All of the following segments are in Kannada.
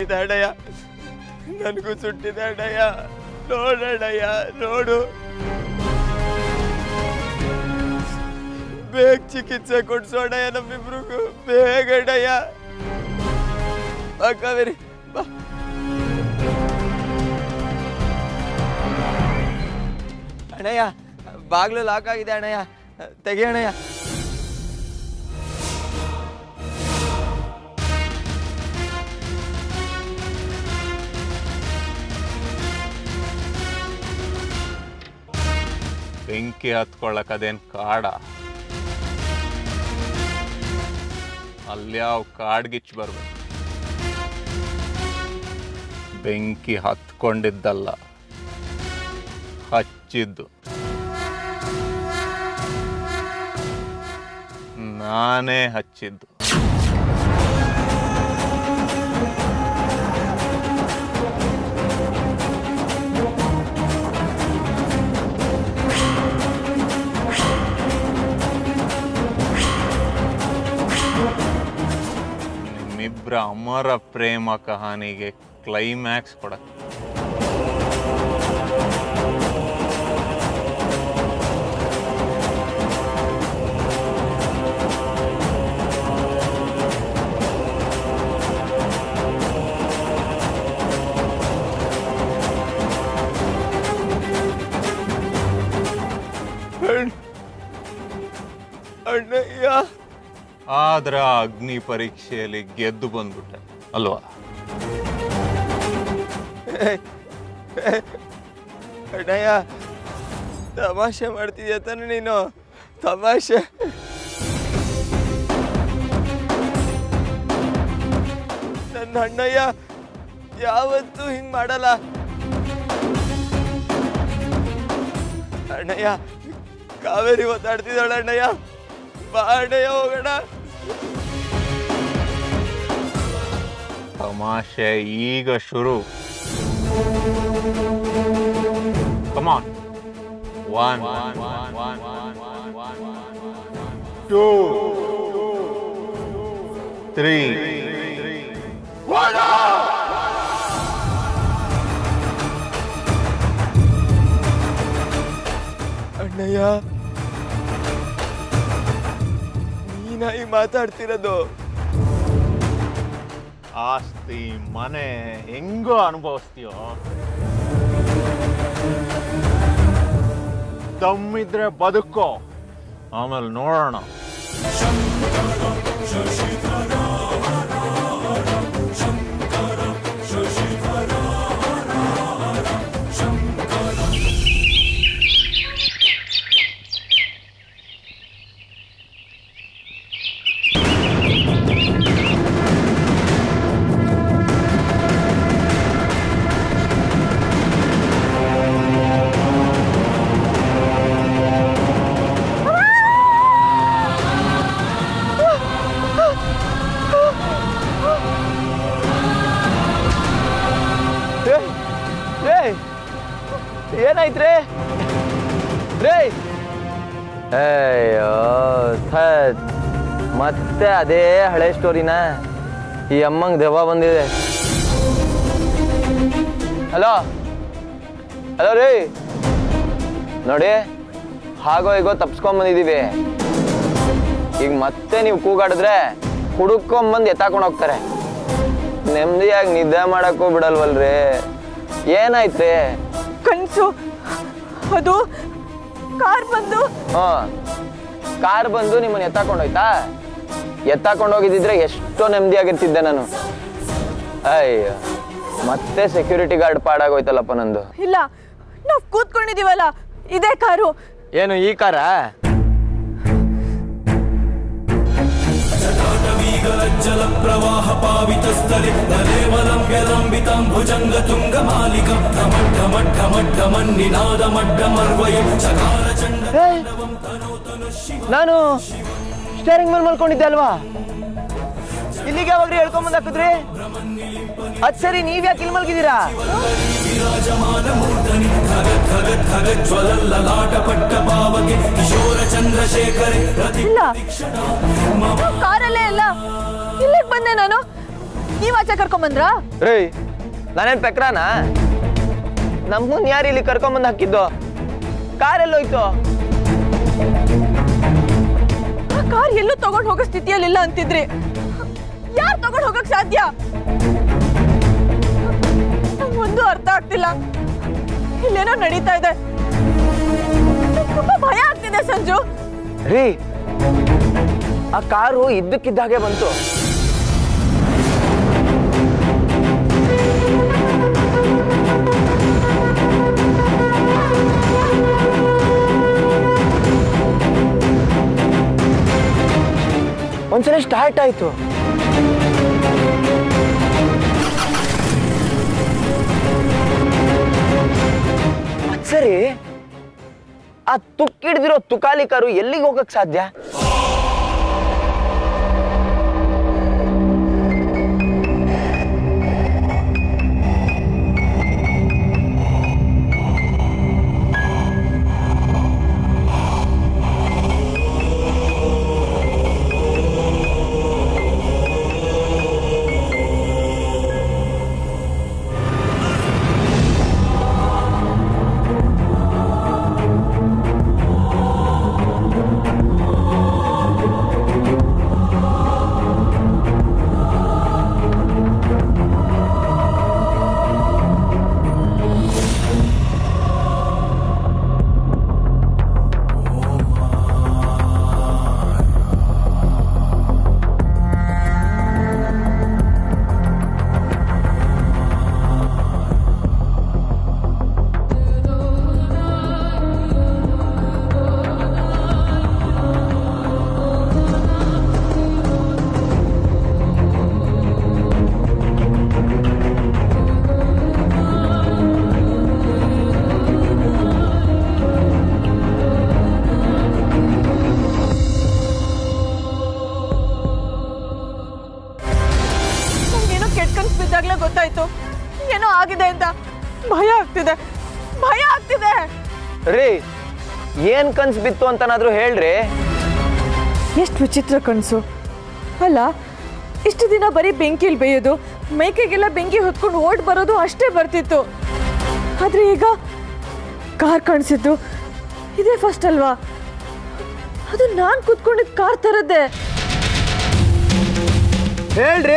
ಇದೆ ಅಣ್ಣಯ್ಯ ನನಗೂ ಸುಟ್ಟಿದೆ ಅಣ್ಣಯ್ಯ ನೋಡಣ್ಣಯ್ಯ ನೋಡು ಬೇಗ ಚಿಕಿತ್ಸೆ ಕೊಡ್ಸೋಣಯ್ಯ ನಮ್ಮಿಬ್ರಿಗೂ ಬೇಗ ಅಣ್ಣಯ್ಯ ಬಾ ಕಾವೇರಿ ಬಾ ಅಣ್ಣಯ್ಯ ಬಾಗ್ಲು ಲಾಕ್ ಆಗಿದೆ ಅಣ್ಣಯ್ಯ ತೆಗಿ ಅಣ್ಣಯ್ಯ ಬೆಂಕಿ ಹತ್ಕೊಳ್ಳಕ್ ಅದೇನ್ ಕಾಡ ಅಲ್ಯಾವ ಕಾಡ್ಗಿಚ್ಚು ಬರ್ಬೇಕು ಬೆಂಕಿ ಹತ್ಕೊಂಡಿದ್ದಲ್ಲ ಹಚ್ಚಿದ್ದು ನಾನೇ ಹಚ್ಚಿದ್ದು ನಿಮ್ಮಿಬ್ಬರ ಅಮರ ಪ್ರೇಮ ಕಹಾನಿಗೆ ಕ್ಲೈಮ್ಯಾಕ್ಸ್ ಕೊಡಕ್ಕೆ ಅಣ್ಣ- ಅಣ್ಣಯ್ಯ ಆದ್ರ ಆ ಅಗ್ನಿ ಪರೀಕ್ಷೆಯಲ್ಲಿ ಗೆದ್ದು ಬಂದ್ಬಿಟ್ಟೆ ಅಲ್ವಾ ಅಣ್ಣಯ್ಯ ತಮಾಷೆ ಮಾಡ್ತಿದ್ಯ ತಾನೆ ನೀನು ತಮಾಷೆ ನನ್ನ ಅಣ್ಣಯ್ಯ ಯಾವತ್ತೂ ಹಿಂಗ್ ಮಾಡಲ್ಲ ಅಣ್ಣಯ್ಯ ಕಾವೇರಿ ಒತ್ತಾಡ್ತಿದ್ದಾಳೆ ಅಣ್ಣಯ್ಯ ಬಾ ಅಣ್ಣಯ್ಯ ಹೋಗೋಣ ತಮಾಷೆ ಈಗ ಶುರು ಕಮಾನ್ ಒನ್ ಟೂ ತ್ರೀ ಅಣ್ಣಯ್ಯ ನೀನಾಗಿ ಮಾತಾಡ್ತಿರೋದು ಆಸ್ತಿ ಮನೆ ಹೆಂಗೋ ಅನುಭವಿಸ್ತೀಯೋ ದಮ್ಮಿದ್ರೆ ಬದುಕೋ ಆಮೇಲೆ ನೋಡೋಣ ರೇ ಏನಾಯ್ತ್ರಿ ರೇ ಅಯ್ಯೋ ಥತ್ ಮತ್ತೆ ಅದೇ ಹಳೆ ಸ್ಟೋರಿನ ಈ ಅಮ್ಮಂಗೆ ದೆವ್ವ ಬಂದಿದೆ ಹಲೋ ಹಲೋ ರೀ ನೋಡಿ ಹಾಗೋ ಹೀಗೋ ತಪ್ಸ್ಕೊಂಬಂದಿದ್ದೀವಿ ಈಗ ಮತ್ತೆ ನೀವು ಕೂಗಾಡಿದ್ರೆ ಹುಡುಕೊಂಬಂದು ಎತ್ತಾಕೊಂಡು ಹೋಗ್ತಾರೆ ನೆಮ್ಮದಿಯಾಗಿ ನಿದ್ದೆ ಮಾಡಕ್ಕೂ ಬಿಡಲ್ವಲ್ರಿ ಏನಾಯ್ತ್ರಿ ಕನ್ಸು ಅದು ಕಾರ್ ಬಂದು ಹ್ಞೂ ಕಾರ್ ಬಂದು ನಿಮ್ಮನ್ನ ಎತ್ತಾಕೊಂಡೋಯ್ತಾ ಎತ್ತಾಕೊಂಡು ಹೋಗಿದ್ದಿದ್ರೆ ಎಷ್ಟೋ ನೆಮ್ಮದಿಯಾಗಿರ್ತಿದ್ದೆ ನಾನು ಅಯ್ಯೋ ಮತ್ತೆ ಸೆಕ್ಯೂರಿಟಿ ಗಾರ್ಡ್ ಪಾಡಾಗೋಯ್ತಲ್ಲಪ್ಪ ನಂದು ಇಲ್ಲ ನಾವು ಕೂತ್ಕೊಂಡಿದೀವಲ್ಲ ಇದೇ ಕಾರು ಏನು ಈ ಕಾರ ಏಯ್! ನಾನು ಸ್ಟೇರಿಂಗ್ ಮೇಲೆ ಮಲ್ಕೊಂಡಿದ್ದೆ ಅಲ್ವಾ ಇಲ್ಲಿಗೆ ಯಾವಾಗ್ರಿ ಹೇಳ್ಕೊಂಬಂದ್ ಹಾಕಿದ್ರಿ ಅದ್ ಸರಿ ನೀವ್ ಯಾಕೆ ಇಲ್ಲಿ ಮಲ್ಗಿದ್ದೀರಾ ಇಲ್ಲ ನಾವು ಕಾರಲ್ಲೇ ಇಲ್ಲ ಇಲ್ಲಿಗೆ ಬಂದೆ ನಾನು ನೀವ್ ಆಚೆ ಕರ್ಕೊಂಬಂದ್ರಾ ರೇ ನಾನೇನ್ ಪೆಕ್ರಾನ ನಮ್ಮನ್ ಯಾರು ಇಲ್ಲಿ ಕರ್ಕೊಂಬಂದ್ ಹಾಕಿದ್ದು ಕಾರ್ ಎಲ್ಲೋಯ್ತು ಆ ಕಾರ್ ಎಲ್ಲೂ ತಗೊಂಡ್ ಹೋಗೋ ಸ್ಥಿತಿಯಲ್ಲಿಲ್ಲ ಅಂತಿದ್ರಿ ಯಾರು ತಗೊಂಡ್ ಹೋಗಕ್ ಸಾಧ್ಯ ನಂಗ್ ಒಂದು ಅರ್ಥ ಆಗ್ತಿಲ್ಲ ಇಲ್ಲೇನೋ ನಡೀತಾ ಇದೆ ನಂಗ್ ತುಂಬಾ ಭಯ ಆಗ್ತಿದೆ ಸಂಜು ರೀ ಆ ಕಾರು ಇದ್ದಕ್ಕಿದ್ದಾಗೆ ಬಂತು ಒಂದ್ಸಲ ಸ್ಟಾರ್ಟ್ ಆಯ್ತು ಅದ್ ಸರಿ ಆ ತುಕ್ಕಿಡ್ದಿರೋ ತುಕಾಲಿ ಕಾರು ಎಲ್ಲಿಗೆ ಹೋಗಕ್ ಸಾಧ್ಯ ನಂಗೇನೋ ಕೆಟ್ಟ ಕನ್ಸ್ ಬಿದ್ದಾಗ್ಲೇ ಗೊತ್ತಾಯ್ತು ಏನೋ ಆಗಿದೆ ಅಂತ ಭಯ ಆಗ್ತಿದೆ ಭಯ ಆಗ್ತಿದೆ ರೀ ಏನ್ ಕನ್ಸ್ ಬಿತ್ತು ಅಂತನಾದ್ರೂ ಹೇಳ್ರಿ ಎಷ್ಟು ವಿಚಿತ್ರ ಕನಸು ಅಲ್ಲ ಇಷ್ಟು ದಿನ ಬರೀ ಬೆಂಕಿಲಿ ಬೇಯೋದು ಮೈಕೈಗೆಲ್ಲ ಬೆಂಕಿ ಹೊತ್ಕೊಂಡು ಓಡ್ ಬರೋದು ಅಷ್ಟೇ ಬರ್ತಿತ್ತು ಆದ್ರೆ ಈಗ ಕಾರ್ ಕಾಣಿಸಿದ್ದು ಇದೇ ಫಸ್ಟ್ ಅಲ್ವಾ ಅದು ನಾನು ಕೂತ್ಕೊಂಡಿದ್ದ ಕಾರ್ ತರದ್ದೆ ಹೇಳ್ರಿ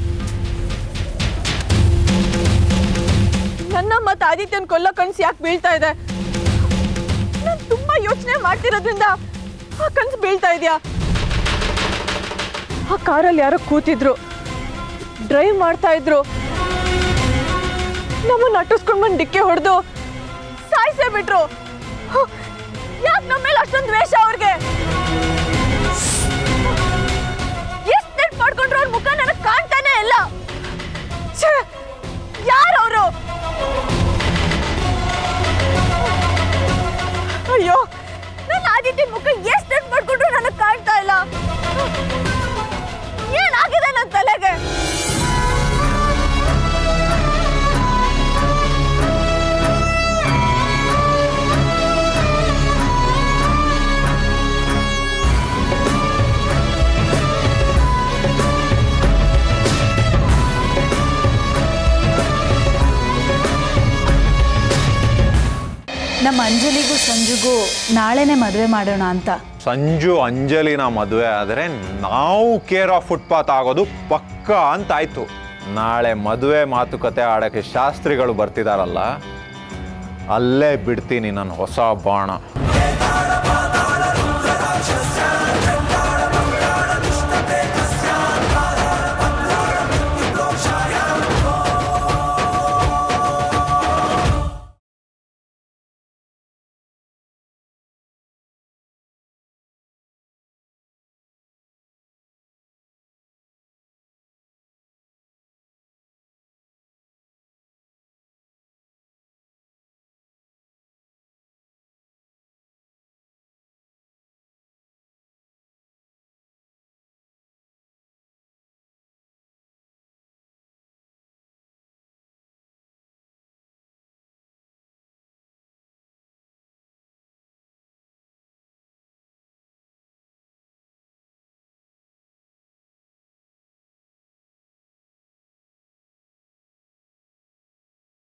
ನನ್ನ ಮತ್ತು ಆದಿತ್ಯನ್ ಕೊಲ್ಲೋ ಕನ್ಸು ಯಾಕೆ ಬೀಳ್ತಾ ಇದೆ ನಾನು ತುಂಬಾ ಯೋಚನೆ ಮಾಡ್ತಿರೋದ್ರಿಂದ ಆ ಕನ್ಸು ಬೀಳ್ತಾ ಇದೆಯಾ ಆ ಕಾರಲ್ಲಿ ಯಾರೋ ಕೂತಿದ್ರು ಡ್ರೈವ್ ಮಾಡ್ತಾ ಇದ್ರು ನಮ್ಮನ್ನ ಅಟ್ಟಿಸ್ಕೊಂಡ್ ಬಂದು ಡಿಕ್ಕೆ ಹೊಡೆದು ಸಾಯಿಸೇ ಬಿಟ್ರು ಯಾಕೆ ನಮ್ಮ ಮೇಲೆ ಅಷ್ಟೊಂದು ದ್ವೇಷ ಅವ್ರಿಗೆ ಎಷ್ಟು ನೆಟ್ ಮಾಡ್ಕೊಂಡ್ರು ಅವ್ರ ಮುಖ ನನಗೆ ಕಾಣ್ತಾನೆ ಇಲ್ಲ ಯಾರವರು ಅಯ್ಯೋ ನನ್ನ ಆದಿತ್ಯ ಮುಖ ಎಷ್ಟು ನೆಟ್ ಮಾಡ್ಕೊಂಡ್ರು ನನಗೆ ಕಾಣ್ತಾ ಇಲ್ಲ ಏನಾಗಿದೆ ನನ್ನ ತಲೆಗೆ ನಮ್ಮ ಅಂಜಲಿಗೂ ಸಂಜುಗೂ ನಾಳೆನೆ ಮದುವೆ ಮಾಡೋಣ ಅಂತ ಸಂಜು ಅಂಜಲಿನ ಮದುವೆ ಆದರೆ ನಾವು ಕೇರ್ ಆಫ್ ಫುಟ್ಪಾತ್ ಆಗೋದು ಪಕ್ಕ ಅಂತಾಯ್ತು ನಾಳೆ ಮದುವೆ ಮಾತುಕತೆ ಆಡೋಕ್ಕೆ ಶಾಸ್ತ್ರಿಗಳು ಬರ್ತಿದಾರಲ್ಲ ಅಲ್ಲೇ ಬಿಡ್ತೀನಿ ನನ್ನ ಹೊಸ ಬಾಣ